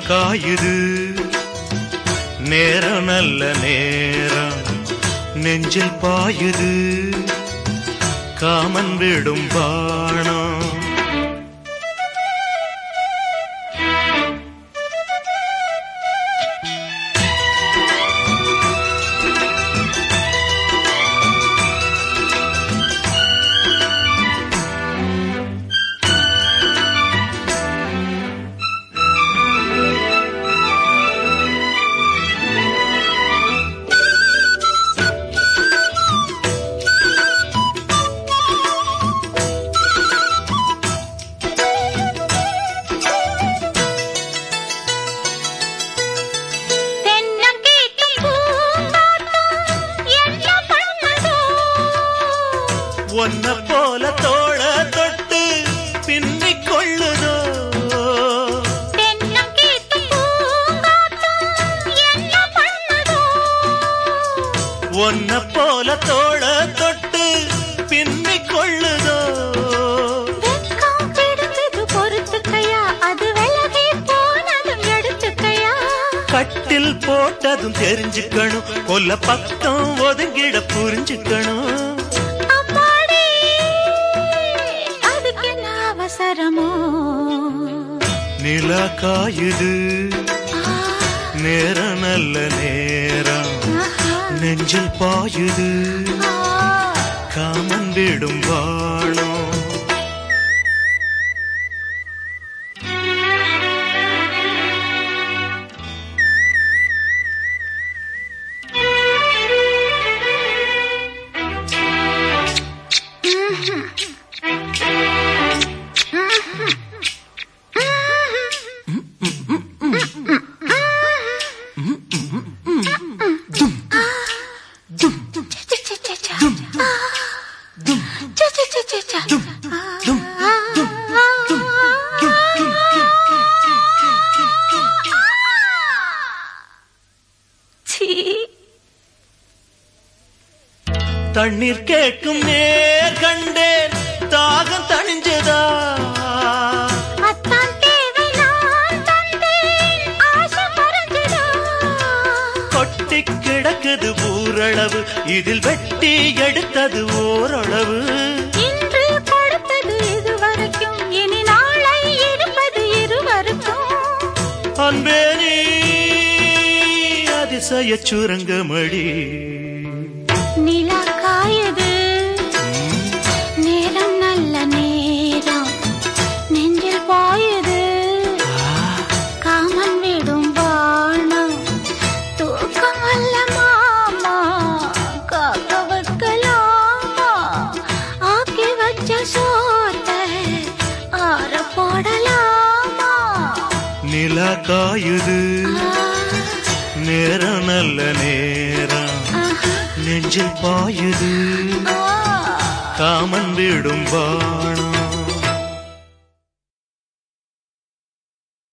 காயுது நேரம் நல்ல நேரம் நெஞ்சில் பாயுது காமன் விடும் பாணம் தென்னங்கீற்றும் பூங்காற்றும் என்ன பண்ணுதோ? ஒன்ன போல தோழ தொட்டு பின்னிக் கொள்ளுதோ தென்னங்கீற்றும் பூங்காற்றும் என்ன பண்ணுதோ? ஒன்ன போல தோழ தொட்டு பின்னிக் கொள்ளுதோ வெட்கம் பிடிச்சது பொறுத்துக்கையா, அது விலகி போனதும் எடுத்துக்கையா? கட்டில் போட்டதும் தெரிஞ்சுக்கணும் கொல்ல பக்கம் ஒதுங்கிட புரிஞ்சுக்கணும் அப்பாடி, அதுக்கு என்ன அவசரமோ நிலா காயுது ஆ, நேரம் நல்ல நேரம் ஆஹா, நெஞ்சில் பாயுது ஆ. காமன் விடும் வாணம் தண்ணீர் கேட்கும் நேர் கண்டேன் தாகம் தணிஞ்சதா கொட்டி கிடக்குது ஊரளவு இதில் வெட்டி எடுத்தது ஓரளவு இன்று கொடுத்தது இதுவரைக்கும் இனி நாளை இருப்பது இருவருக்கும் அன்பே நீ அதிசய சுரங்கமடி நிலா காயுது நேரம் நல்ல நேரம் நெஞ்சில் பாயுது காமன் விடும் வானம் தூக்கம் அல்ல மாமா காக்க வைக்கலாமா ஆக்கி வச்ச சோத்தை ஆற போடலாமா நிலா காயுது ஆ, நேரம் நல்ல நேரம் ஆஹா, நெஞ்சில் பாயுது ஆ. காமன் விடும் வாணம்